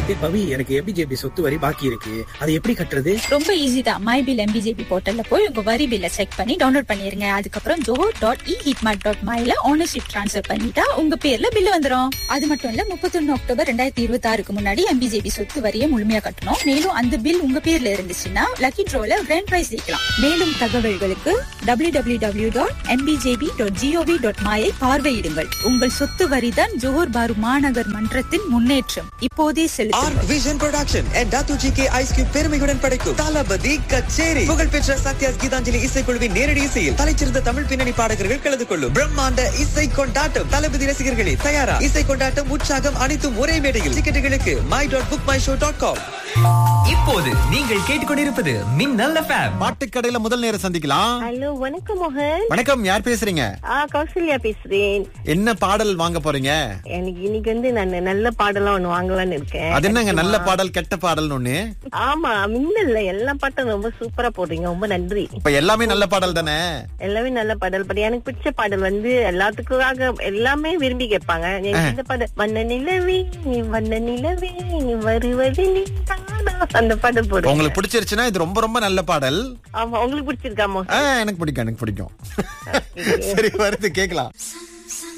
ஏய் பவி எனக்கு எபிஜேபி சொத்து வரி பாக்கி இருக்கு அது எப்படி கட்டுறது ரொம்ப ஈஸி தான் மை பில் எம்பிஜேபி போர்ட்டல்ல போய் உங்க வரி பில்ல செக் பண்ணி டவுன்லோட் பண்ணிருங்க அதுக்கப்புறம் ஜோஹோ டாட் இ ஹிட்மார்ட் டாட் மைல ஓனர்ஷிப் ட்ரான்ஸ்ஃபர் பண்ணிட்டா உங்க பேர்ல பில் வந்துரும் அது மட்டும் இல்ல முப்பத்தொன்னு அக்டோபர் ரெண்டாயிரத்தி இருபத்தி ஆறுக்கு முன்னாடி எம்பிஜேபி சொத்து வரியை முழுமையா கட்டணும் மேலும் அந்த பில் உங்க பேர்ல இருந்துச்சுன்னா லக்கி ட்ரோல கிராண்ட் பிரைஸ் ஜெயிக்கலாம் மேலும் தகவல்களுக்கு W W W dot MBJP dot G O V dot மாயை பார்வையிடுங்கள் உங்கள் சொத்து வரிதான் ஜோஹர் பாரு மாநகர் மன்றத்தின் முன்னேற்றம் இப்போதே செலுத்துங்கள் ஆர்க் விஷன் ப்ரொடக்ஷன் அண்ட் தாத்து ஜி கே ஐஸ் கியூப் பெருமையுடன் படைக்கும் தளபதி கச்சேரி புகழ்பெற்ற சத்யாஸ் கீதாஞ்சலி இசைக்குழுவின் நேரடி இசையில் தலைச்சிறந்த தமிழ் பின்னணி பாடகர்கள் கலந்து கொள்ளும் பிரம்மாண்ட இசை கொண்டாட்டம் தளபதி ரசிகர்களே தயாரா இசை கொண்டாட்டம் உற்சாகம் அனைத்தும் ஒரே மேடையில் டிக்கெட்டுகளுக்கு my dot book my show dot com இப்போது நீங்கள் கேட்டுக்கொண்டிருப்பது மின்னல் எஃப்எம் பாட்டுக்கடையில முதல் நேரம் சந்திக்கலாம் ஹலோ வணக்கம் மோகன் வணக்கம் யார் பேசுறீங்க ஆ கௌசல்யா பேசுறேன் என்ன பாடல் வாங்க போறீங்க எனக்கு இன்னைக்கு வந்து நான் நல்ல பாடலாம் ஒண்ணு வாங்கலாம்னு இருக்கேன் அது என்னங்க நல்ல பாடல் கெட்ட பாடல்னு ஒண்ணு ஆமா மின்னல்ல எல்லா பாட்டும் ரொம்ப சூப்பரா போடுறீங்க ரொம்ப நன்றி இப்ப எல்லாமே நல்ல பாடல் தானே எல்லாமே நல்ல பாடல் பட் எனக்கு பிடிச்ச பாடல் வந்து எல்லாத்துக்காக எல்லாமே விரும்பி கேட்பாங்க எனக்கு இந்த பாடல் வண்ண நிலவே நீ வண்ண நிலவே நீ வருவது நீ தானா அந்த பாடல் போடு உங்களுக்கு பிடிச்சிருச்சுன்னா இது ரொம்ப ரொம்ப நல்ல பாடல் ஆமா உங்களுக்கு பிடிச்சிருக்கா ஆ, மோகன் எனக்கு பிடிக்கும் எனக்கு பிடிக்கும் சரி வருது கேக்கலாம்